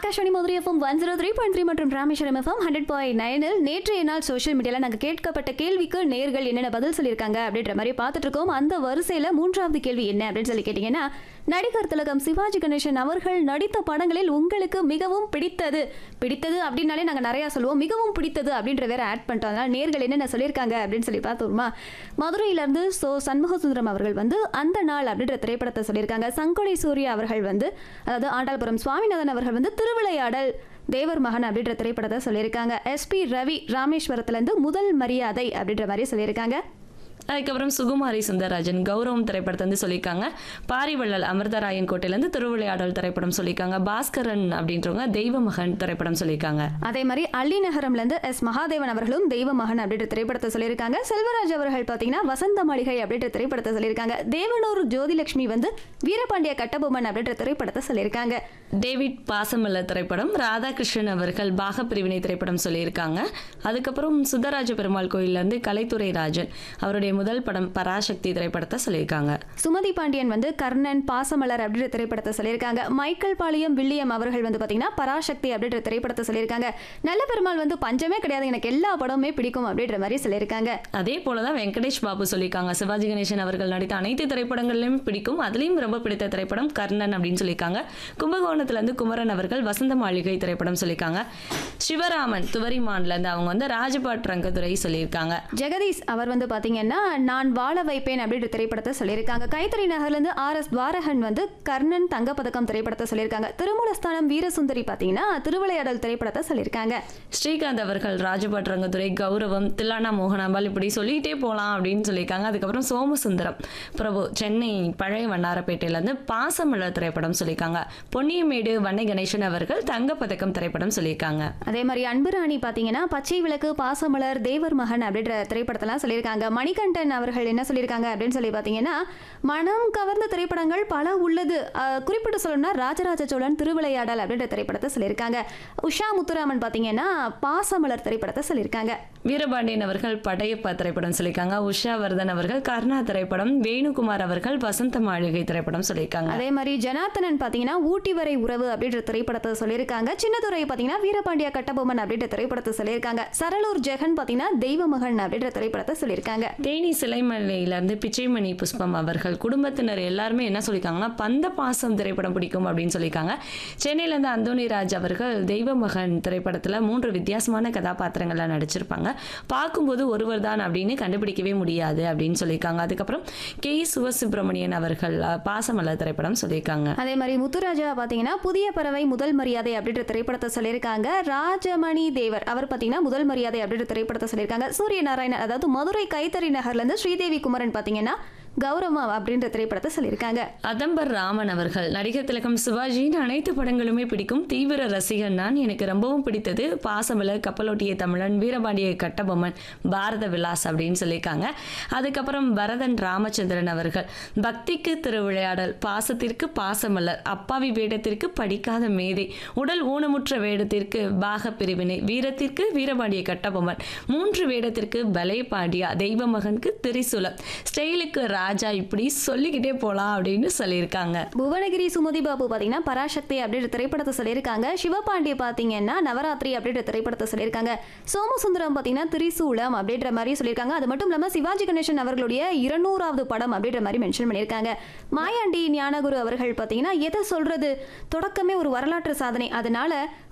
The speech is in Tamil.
Akashvani Madurai FM one zero three point three மற்றும் ராமேஸ்வரம் எஃப்எம் ஹண்ட்ரட் பாயிண்ட் நைனில் நேற்றைய நாள் சோஷியல் மீடியாவில் நாங்கள் கேட்கப்பட்ட கேள்விக்கு நேர்கள் என்னென்ன பதில் சொல்லியிருக்காங்க அப்படின்ற மாதிரி பார்த்துட்டு இருக்கோம் அந்த வரிசையில் மூன்றாவது கேள்வி என்ன அப்படின்னு சொல்லி கேட்டிங்கன்னா நடிகர் திலகம் சிவாஜி கணேசன் அவர்கள் நடித்த படங்களில் உங்களுக்கு மிகவும் பிடித்தது பிடித்தது அப்படின்னாலே நாங்கள் நிறையா சொல்லுவோம் மிகவும் பிடித்தது அப்படின்ற வேற ஆட் பண்ணிட்டோம் அதனால் நேர்கள் என்னென்ன சொல்லியிருக்காங்க அப்படின்னு சொல்லி பார்த்தோமா மதுரையிலேருந்து சோ சண்முகசுந்தரம் அவர்கள் வந்து அந்த நாள் அப்படின்ற திரைப்படத்தை சொல்லியிருக்காங்க சங்கொடை சூர்யா அவர்கள் வந்து அதாவது ஆண்டாள்புரம் சுவாமிநாதன் அவர்கள் வந்து திருவிளையாடல் தேவர் மகன் அப்படின்ற திரைப்படத்தை சொல்லியிருக்காங்க எஸ்பி ரவி ராமேஸ்வரத்துலேருந்து முதல் மரியாதை அப்படின்ற மாதிரி சொல்லியிருக்காங்க அதுக்கப்புறம் சுகுமாரி சுந்தரராஜன் கௌரவம் திரைப்படத்தை வந்து சொல்லியிருக்காங்க பாரிவள்ளல் அமிர்தராயன் கோட்டையிலேருந்து திருவிளையாடல் திரைப்படம் சொல்லியிருக்காங்க பாஸ்கரன் அப்படின்றவங்க தெய்வ மகன் திரைப்படம் சொல்லியிருக்காங்க அதே மாதிரி அள்ளிநகரம்லேருந்து எஸ் மகாதேவன் அவர்களும் தெய்வ மகன் அப்படின்ற திரைப்படத்தை சொல்லியிருக்காங்க செல்வராஜ் அவர்கள் பார்த்தீங்கன்னா வசந்த மாளிகை அப்படின்ற திரைப்படத்தை சொல்லியிருக்காங்க தேவனூர் ஜோதிலட்சுமி வந்து வீரபாண்டிய கட்டபொம்மன் அப்படின்ற திரைப்படத்தை சொல்லியிருக்காங்க டேவிட் பாசமல்ல திரைப்படம் ராதாகிருஷ்ணன் அவர்கள் பாக பிரிவினை திரைப்படம் சொல்லியிருக்காங்க அதுக்கப்புறம் சுந்தரராஜ பெருமாள் கோயிலேருந்து கலைத்துறை ராஜன் அவருடைய முதல் படம் பராசக்தி திரைப்படத்தை சொல்லியிருக்காங்க சுமதி பாண்டியன் வந்து கர்ணன் பாசமலர் அப்படின்ற திரைப்படத்தை சொல்லியிருக்காங்க மைக்கேல் பாளையம் வில்லியம் அவர்கள் வந்து பார்த்தீங்கன்னா பராசக்தி அப்படின்ற திரைப்படத்தை சொல்லியிருக்காங்க நல்ல பெருமாள் வந்து பஞ்சமே கிடையாது எனக்கு எல்லா படமுமே பிடிக்கும் அப்படின்ற மாதிரி சொல்லியிருக்காங்க அதே போல தான் வெங்கடேஷ் பாபு சொல்லியிருக்காங்க சிவாஜி கணேசன் அவர்கள் நடித்த அனைத்து திரைப்படங்கள்லையும் பிடிக்கும் அதுலேயும் ரொம்ப பிடித்த திரைப்படம் கர்ணன் அப்படின்னு சொல்லியிருக்காங்க கும்பகோணத்துலேருந்து குமரன் அவர்கள் வசந்த மாளிகை திரைப்படம் சொல்லியிருக்காங்க சிவராமன் துவரிமான்லேருந்து அவங்க வந்து ராஜபாட் ரங்கத்துறை சொல்லியிருக்காங்க ஜெகதீஷ் அவர் வந்து பார்த்தீங்கன்னா நான் வாழ வைப்பேன் அப்படின்ற திரைப்படத்தை சொல்லியிருக்காங்க கைத்தறி நகர்லேருந்து ஆர் எஸ் துவாரகன் வந்து கர்ணன் தங்கப்பதக்கம் திரைப்படத்தை சொல்லியிருக்காங்க திருமூலஸ்தானம் வீரசுந்தரி பார்த்தீங்கன்னா திருவிளையாடல் திரைப்படத்தை சொல்லியிருக்காங்க ஸ்ரீகாந்த் அவர்கள் ராஜபாட் ரங்கத்துறை கௌரவம் தில்லானா மோகனாம்பால் இப்படி சொல்லிட்டே போகலாம் அப்படின்னு சொல்லியிருக்காங்க அதுக்கப்புறம் சோமசுந்தரம் பிரபு சென்னை பழைய வண்ணாரப்பேட்டையிலேருந்து பாசமலர் திரைப்படம் சொல்லியிருக்காங்க பொன்னியமேடு வண்ணை கணேசன் அவர்கள் தங்கப்பதக்கம் திரைப்படம் சொல்லியிருக்காங்க அதே மாதிரி அன்புராணி பார்த்தீங்கன்னா பச்சை விளக்கு பாசமலர் தேவர் மகன் அப்படின்ற திரைப்படத்தெல்லாம் சொல்லியிருக்காங்க மணிகண்டன் அவர்கள் என்ன சொல்லியிருக்காங்க அப்படின்னு சொல்லி பார்த்தீங்கன்னா மனம் கவர்ந்த திரைப்படங்கள் பல உள்ளது அஹ், குறிப்பிட்டு சொல்லணும்னா ராஜராஜ சோழன் திருவிளையாடல் அப்படின்ற திரைப்படத்தை சொல்லியிருக்காங்க உஷா முத்துராமன் பார்த்தீங்கன்னா பாசமலர் திரைப்படத்தை சொல்லியிருக்காங்க வீரபாண்டியன் அவர்கள் படையப்பா திரைப்படம் சொல்லியிருக்காங்க உஷா வர்தன் அவர்கள் கர்ணா திரைப்படம் வேணுகுமார் அவர்கள் வசந்த மாளிகை திரைப்படம் சொல்லியிருக்காங்க அதே மாதிரி ஜனார்த்தனன் பார்த்தீங்கன்னா ஊட்டி வரை உறவு அப்படின்ற திரைப்படத்தை சொல்லியிருக்காங்க சின்னதுரை பார்த்தீங்கன்னா வீரபாண்டிய கட்டபொம்மன் அப்படின்ற திரைப்படத்தை சொல்லியிருக்காங்க சரளூர் ஜெகன் பார்த்தீங்கன்னா தெய்வ மகன் அப்படின்ற திரைப்படத்தை சொல்லியிருக்காங்க தேனி சிலைமலையிலேருந்து பிச்சைமணி புஷ்பம் அவர்கள் குடும்பத்தினர் எல்லாருமே என்ன சொல்லியிருக்காங்கன்னா பந்த பாசம் திரைப்படம் பிடிக்கும் அப்படின்னு சொல்லியிருக்காங்க சென்னையிலேருந்து அந்தோனி ராஜ் அவர்கள் தெய்வ மகன் திரைப்படத்தில் மூன்று வித்தியாசமான கதாபாத்திரங்கள்ல நடிச்சிருப்பாங்க பார்க்கும்போது ஒருவர் தான் அப்படின்னு கண்டுபிடிக்கவே முடியாது அப்படின்னு சொல்லியிருக்காங்க அதுக்கப்புறம் கே சிவசுப்பிரமணியன் அவர்கள் அஹ், பாசமலர் திரைப்படம் சொல்லியிருக்காங்க அதே மாதிரி முத்துராஜா பார்த்தீங்கன்னா புதிய பறவை முதல் மரியாதை அப்படின்ற திரைப்படத்தை சொல்லியிருக்காங்க ராஜமணி தேவர் அவர் பார்த்தீங்கன்னா முதல் மரியாதை அப்படின்ற திரைப்படத்தை சொல்லியிருக்காங்க சூரிய நாராயணன் அதாவது மதுரை கைத்தறி நகர்லேருந்து ஸ்ரீதேவி குமரன் பார்த்தீங்கன்னா கௌரவம் அப்படின்ற திரைப்படத்தை சொல்லியிருக்காங்க அதம்பர் ராமன் அவர்கள் நடிகர் திலகம் சிவாஜியின் அனைத்து படங்களுமே பிடிக்கும் தீவிர ரசிகன் நான் எனக்கு ரொம்பவும் பிடித்தது பாசமலர் கப்பலோட்டிய தமிழன் வீரபாண்டிய கட்டபொம்மன் பாரத விலாஸ் அப்படின்னு சொல்லியிருக்காங்க அதுக்கப்புறம் பரதன் ராமச்சந்திரன் அவர்கள் பக்திக்கு திருவிளையாடல் பாசத்திற்கு பாசமலர் அப்பாவி வேடத்திற்கு படிக்காத மேதை உடல் ஊனமுற்ற வேடத்திற்கு பாக பிரிவினை வீரத்திற்கு வீரபாண்டிய கட்டபொம்மன் மூன்று வேடத்திற்கு பலே பாண்டியா தெய்வ மகனுக்கு திரிசூலம் ஸ்டைலுக்கு ராஜா இப்படி சொல்லிக்கிட்டே போலாம் அப்படின்னு சொல்லியிருக்காங்க புவனகிரி சுமதி பாபு பார்த்தீங்கன்னா பராசக்தி அப்படின்ற திரைப்படத்தை சொல்லியிருக்காங்க சிவபாண்டிய பார்த்தீங்கன்னா நவராத்திரி அப்படின்ற திரைப்படத்தை சொல்லியிருக்காங்க சோமசுந்தரம் பார்த்தீங்கன்னா திரிசூலம் அப்படின்ற மாதிரி சொல்லியிருக்காங்க அது மட்டும் இல்லாமல் சிவாஜி கணேசன் அவர்களுடைய இருநூறாவது படம் அப்படின்ற மாதிரி மென்ஷன் பண்ணியிருக்காங்க மாயாண்டி ஞானகுரு அவர்கள் பார்த்தீங்கன்னா எதை சொல்றது தொடக்கமே ஒரு வரலாற்று சாதனை அதனால